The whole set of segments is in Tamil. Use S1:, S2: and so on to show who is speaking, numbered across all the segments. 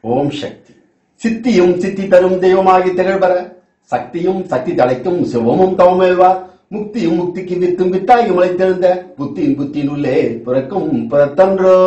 S1: ஓம் சக்தி சித்தியும் சித்தி தரும் தெய்வமாகி திகழ்பர சக்தியும் சக்தி தலைக்கும் சிவமும் தவமேல்வார் முக்தியும் முக்திக்கு வித்தும் வித்தாகி முளைத்தெழுந்த புத்தியின் புத்தியின் உள்ளே பிறக்கும் பிறத்தன்றோ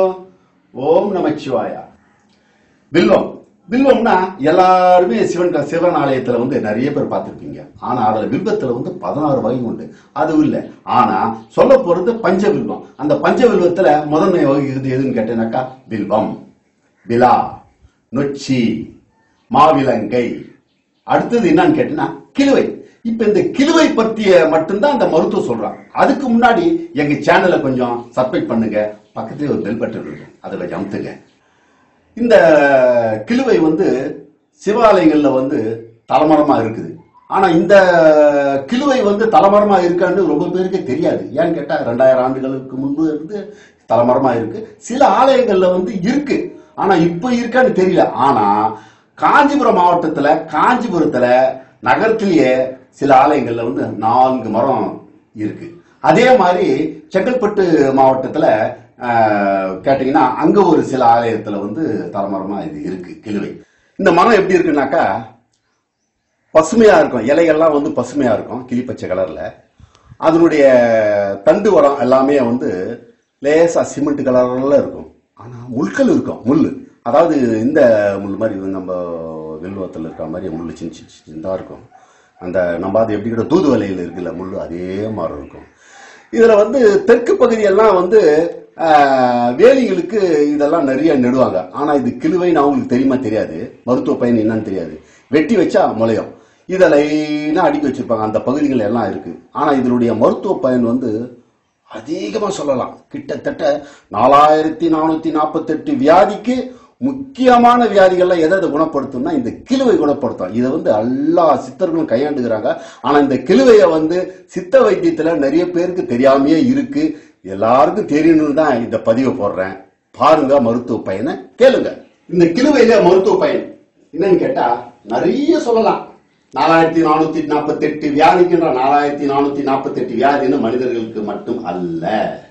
S1: ஓம் நமச்சிவாயா வில்வம் வில்வம்னா எல்லாருமே சிவன் க- சிவன் ஆலயத்துல வந்து நிறைய பேர் பார்த்திருப்பீங்க ஆனா அதுல வில்வத்துல வந்து பதினாறு வகை உண்டு அது இல்ல ஆனா சொல்ல போறது பஞ்ச வில்வம் அந்த பஞ்ச வில்வத்துல முதன்மை வகிக்கிறது எதுன்னு கேட்டேனாக்கா வில்வம் விலா நொச்சி மாவிலங்கை அடுத்தது என்னன்னு கேட்டீங்கன்னா கிழுவை இப்ப இந்த கிழுவை பத்திய மட்டும்தான் அந்த மருத்துவம் சொல்றான் அதுக்கு முன்னாடி எங்க சேனலை கொஞ்சம் சப்ஸ்கிரைப் பண்ணுங்க பக்கத்துலயே ஒரு பெல் பட்டன் இருக்கு அதை கொஞ்சம் அமுத்துங்க இந்த கிழுவை வந்து சிவாலயங்கள்ல வந்து தலைமரமா இருக்குது ஆனா இந்த கிழுவை வந்து தலைமரமா இருக்கான்னு ரொம்ப பேருக்கு தெரியாது ஏன்னு கேட்டா ரெண்டாயிரம் ஆண்டுகளுக்கு முன்பு இருந்து தலைமரமா இருக்கு சில ஆலயங்கள்ல வந்து இருக்கு ஆனா இப்ப இருக்கான்னு தெரியல ஆனா காஞ்சிபுரம் மாவட்டத்துல காஞ்சிபுரத்துல நகரத்திலேயே சில ஆலயங்கள்ல வந்து நான்கு மரம் இருக்கு அதே மாதிரி செங்கல்பட்டு மாவட்டத்துல ஆஹ், கேட்டீங்கன்னா அங்க ஒரு சில ஆலயத்துல வந்து தலைமரமா இது இருக்கு கிழுவை இந்த மரம் எப்படி இருக்குன்னாக்கா பசுமையா இருக்கும் இலைகள்லாம் வந்து பசுமையா இருக்கும் கிளிப்பச்சை கலர்ல அதனுடைய தண்டு வரம் எல்லாமே வந்து லேசா சிமெண்ட் கலர்ல இருக்கும் ஆனா முள்கள் இருக்கும் முள் அதாவது இந்த முள் மாதிரி இது நம்ம வெல்வத்தில் இருக்கிற மாதிரி முள் சின்ன சின்ன சின்னதா இருக்கும் அந்த நம்ம அது எப்படி கூட தூதுவலையில் இருக்குல்ல முள் அதே மாதிரி இருக்கும் இதுல வந்து தெற்கு பகுதியெல்லாம் வந்து ஆஹ், வேலிகளுக்கு இதெல்லாம் நிறைய நடுவாங்க ஆனா இது கிழுவைன்னு அவங்களுக்கு தெரியுமா தெரியாது மருத்துவ பயன் என்னன்னு தெரியாது வெட்டி வச்சா முளையும் இதை லைனா அடுக்கி வச்சிருப்பாங்க அந்த பகுதிகள் எல்லாம் இருக்கு ஆனா இதனுடைய மருத்துவ பயன் வந்து அதிகமா சொல்லலாம் கிட்டத்தட்ட நாலாயிரத்தி நானூத்தி நாற்பத்தெட்டு வியாதிக்கு முக்கியமான வியாதிகள்லாம் எதை எதை குணப்படுத்தும்னா இந்த கிழுவை குணப்படுத்தும் இதை வந்து எல்லா சித்தர்களும் கையாண்டுக்கிறாங்க ஆனா இந்த கிழுவையை வந்து சித்த வைத்தியத்துல நிறைய பேருக்கு தெரியாமையே இருக்கு எல்லாருக்கும் தெரியணும்னு தான் இந்த பதிவை போடுறேன் பாருங்க மருத்துவ பயனை கேளுங்க இந்த கிழுவையில மருத்துவ பயன் என்னன்னு கேட்டா நிறைய சொல்லலாம் நாலாயிரத்தி நானூத்தி நாற்பத்தி எட்டு வியாதிக்கின்ற நாலாயிரத்தி நானூத்தி நாற்பத்தி எட்டு வியாதின்னு மனிதர்களுக்கு மட்டும் அல்ல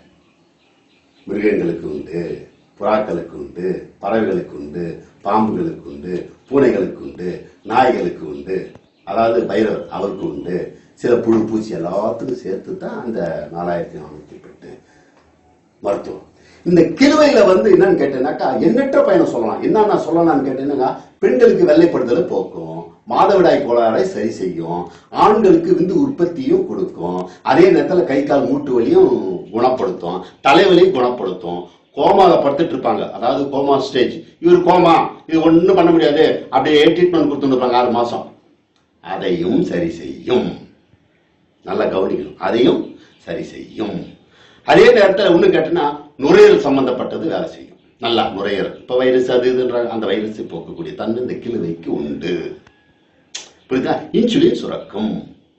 S1: மிருகங்களுக்கு உண்டு புறாக்களுக்கு உண்டு பறவைகளுக்கு உண்டு பாம்புகளுக்கு உண்டு பூனைகளுக்கு உண்டு நாய்களுக்கு உண்டு அதாவது பைரவர் அவருக்கு உண்டு சில புழு பூச்சி எல்லாத்துக்கும் சேர்த்து தான் அந்த நாலாயிரத்தி நானூத்தி எட்டு மருத்துவம் இந்த கிழுவையில வந்து என்னன்னு கேட்டேன்னாக்கா எண்ணற்ற பயணம் சொல்லலாம் என்னென்ன சொல்லலாம்னு கேட்டீங்கன்னா பெண்களுக்கு வெள்ளைப்படுதலை போக்கும் மாதவிடாய் கோளாறை சரி செய்யும் ஆண்களுக்கு விந்து உற்பத்தியும் கொடுக்கும் அதே நேரத்துல கை கால் மூட்டு வலியும் குணப்படுத்தும் தலைவலியும் குணப்படுத்தும் கோமால படுத்துட்டு இருப்பாங்க அதாவது கோமா ஸ்டேஜ் இவர் கோமா இது ஒண்ணும் பண்ண முடியாது அப்படியே ட்ரீட்மெண்ட் கொடுத்துருப்பாங்க ஆறு மாசம் அதையும் சரி செய்யும் நல்லா கவனிக்கணும் அதையும் சரி செய்யும் அதே நேரத்தில் ஒண்ணு கேட்டனா நுரையீரல் சம்பந்தப்பட்டது வேலை செய்யும் நல்லா நுரையீரல் இப்ப வைரஸ் அது இதுன்றாங்க அந்த வைரஸை போக்கக்கூடிய தன்மை இந்த கிழுவைக்கு உண்டு புரியுதா இன்சுலின் சுரக்கும்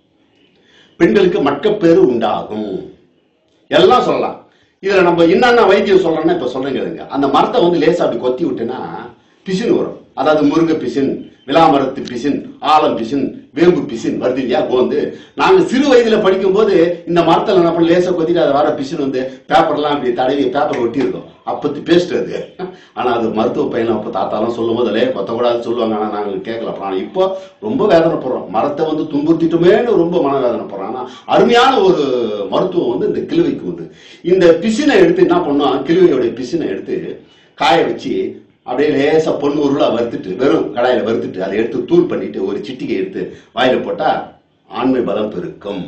S1: பெண்களுக்கு மக்கப்பேறு உண்டாகும் எல்லாம் சொல்லலாம் இதுல நம்ம என்னென்ன வைத்தியம் சொல்றோம்னா இப்ப சொல்றேன் கேளுங்க அந்த மரத்தை வந்து லேசா அப்படி கொத்தி விட்டேன்னா பிசின் வரும் அதாவது முருங்கை பிசின் விலாமரத்து பிசின் ஆலம் பிசின் வேம்பு பிசின் வருது இல்லையா கோந்து நாங்க சிறு வயதுல படிக்கும் போது இந்த மரத்துல என்ன பண்ண லேசா கொத்திட்டு அது வர பிசின் வந்து பேப்பர்லாம் இப்படி தடவி பேப்பர் ஒட்டி இருக்கும் அப்பத்து பேஸ்ட் அது ஆனா அது மருத்துவ பயணம் அப்ப தாத்தாலாம் சொல்லும் போது லே கொத்தக்கூடாதுன்னு சொல்லுவாங்க ஆனா நாங்க கேட்கல ஆனா இப்போ ரொம்ப வேதனைப்படுறோம் மரத்தை வந்து துன்புறுத்திட்டுமேன்னு ரொம்ப மனவேதனை போடுறோம் ஆனா அருமையான ஒரு மருத்துவம் வந்து இந்த கிழுவைக்கு உண்டு இந்த பிசினை எடுத்து என்ன பண்ணோம் கிழுவையோட பிசினை எடுத்து காய வச்சு அப்படியே லேசா பொண்ணு உருளா வறுத்துட்டு வெறும் கடாயில வறுத்துட்டு அதை எடுத்து தூள் பண்ணிட்டு ஒரு சிட்டிகை எடுத்து வாயில போட்டா ஆண்மை பலம் பெருக்கும்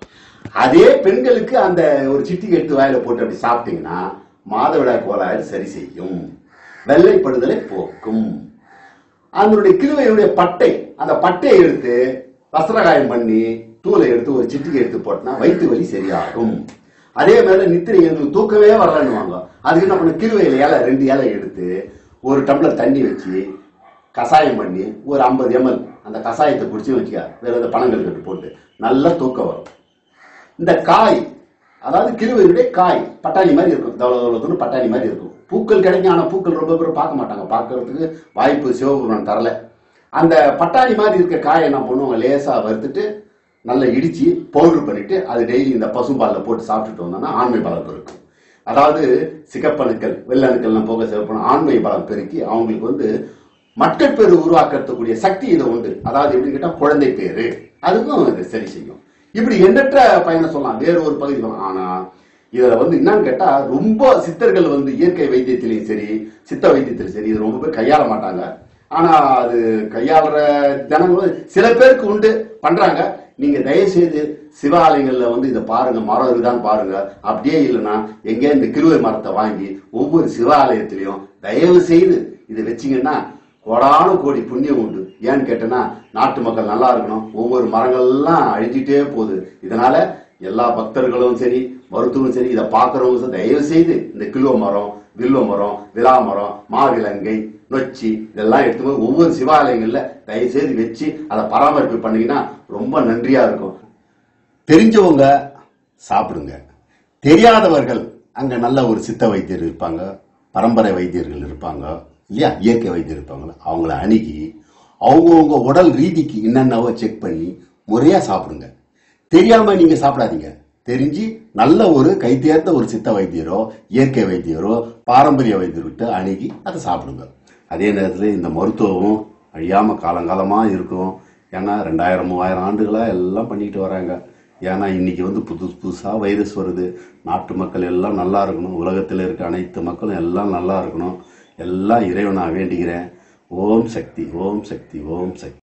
S1: அதே பெண்களுக்கு அந்த ஒரு சிட்டிகை எடுத்து வாயில போட்டு அப்படி சாப்பிட்டீங்கன்னா மாதவிடாய் கோளாறு சரி செய்யும் வெள்ளைப்படுதலை போக்கும் அதனுடைய கிருவையுடைய பட்டை அந்த பட்டையை எடுத்து வஸ்திரகாயம் பண்ணி தூளை எடுத்து ஒரு சிட்டிகை எடுத்து போட்டனா வயிற்று வலி சரியாகும் அதே மாதிரி நித்திரை எங்களுக்கு தூக்கமே வரலன்னுவாங்க அதுக்கு என்ன பண்ண கிருவையில இலை ரெண்டு இலை எடுத்து ஒரு டம்ளர் தண்ணி வச்சு கசாயம் பண்ணி ஒரு ஐம்பது எம்எல் அந்த கசாயத்தை குடிச்சு வச்சுக்க வேற ஏதாவது பணங்கள் கட்டு போட்டு நல்லா தூக்கம் வரும் இந்த காய் அதாவது கிருவையுடைய காய் பட்டாணி மாதிரி இருக்கும் தவளதவளத்துன்னு பட்டாணி மாதிரி இருக்கும் பூக்கள் கிடைக்கும் ஆனா பூக்கள் ரொம்ப பேர் பார்க்க மாட்டாங்க பார்க்கறதுக்கு வாய்ப்பு சிவபுரான் தரல அந்த பட்டாணி மாதிரி இருக்க காயை என்ன பண்ணுவாங்க லேசா வறுத்துட்டு நல்லா இடிச்சு பவுடர் பண்ணிட்டு அது டெய்லி இந்த பசும்பால்ல போட்டு சாப்பிட்டுட்டு வந்தோம்னா ஆண்மை பலம் இருக்கும் அதாவது சிகப்பணுக்கள் வெள்ளணுக்கள்லாம் போக சிவப்பணும் ஆண்மை பலம் பெருக்கி அவங்களுக்கு வந்து மக்கட்பேறு உருவாக்கக்கூடிய சக்தி இது உண்டு அதாவது எப்படின்னு கேட்டா குழந்தை பேரு அதுக்கும் இது சரி செய்யும் இப்படி எண்ணற்ற பயனை சொல்லலாம் வேறு ஒரு பகுதி சொல்லலாம் ஆனா இதுல வந்து என்னன்னு கேட்டா ரொம்ப சித்தர்கள் வந்து இயற்கை வைத்தியத்திலையும் சரி சித்த வைத்தியத்திலும் சரி இது ரொம்ப பேர் கையாள மாட்டாங்க ஆனா அது கையாளுற ஜனங்களும் சில பேருக்கு உண்டு பண்றாங்க நீங்க தயவு செய்து சிவாலயங்கள்ல வந்து இதை பாருங்க மரம் இருக்குதான்னு பாருங்க அப்படியே இல்லைன்னா எங்கே இந்த கிருவை மரத்தை வாங்கி ஒவ்வொரு சிவாலயத்திலையும் தயவு செய்து இதை வச்சீங்கன்னா கோடான கோடி புண்ணியம் உண்டு ஏன்னு கேட்டேன்னா நாட்டு மக்கள் நல்லா இருக்கணும் ஒவ்வொரு மரங்கள்லாம் அழிஞ்சிட்டே போகுது இதனால எல்லா பக்தர்களும் சரி மருத்துவம் சரி இதை பார்க்கறவங்க சரி, தயவு செய்து இந்த கிலோ மரம் வில்வ மரம் விலா மரம் மாவிலங்கை நொச்சி இதெல்லாம் எடுத்து போய் ஒவ்வொரு சிவாலயங்கள்ல தயவு செய்து வச்சு அதை பராமரிப்பு பண்ணீங்கன்னா ரொம்ப நன்றியா இருக்கும் தெரிஞ்சவங்க சாப்பிடுங்க தெரியாதவர்கள் அங்க நல்ல ஒரு சித்த வைத்தியர் இருப்பாங்க பரம்பரை வைத்தியர்கள் இருப்பாங்க இல்லையா இயற்கை வைத்தியர் இருப்பாங்க அவங்கள அணுகி அவங்கவுங்க உடல் ரீதிக்கு என்னென்னவோ செக் பண்ணி முறையா சாப்பிடுங்க தெரியாம நீங்க சாப்பிடாதீங்க தெரிஞ்சு நல்ல ஒரு கைத்தேர்ந்த ஒரு சித்த வைத்தியரோ இயற்கை வைத்தியரோ பாரம்பரிய வைத்தியர்கிட்ட அணுகி அதை சாப்பிடுங்க அதே நேரத்தில் இந்த மருத்துவமும் அழியாம காலங்காலமா இருக்கும் ஏன்னா ரெண்டாயிரம் மூவாயிரம் ஆண்டுகளா எல்லாம் பண்ணிட்டு வராங்க ஏன்னா இன்னைக்கு வந்து புதுசு புதுசா வைரஸ் வருது நாட்டு மக்கள் எல்லாம் நல்லா இருக்கணும் உலகத்தில் இருக்க அனைத்து மக்களும் எல்லாம் நல்லா இருக்கணும் எல்லாம் இறைவனா வேண்டிக்கிறேன் ஓம் சக்தி ஓம் சக்தி ஓம் சக்தி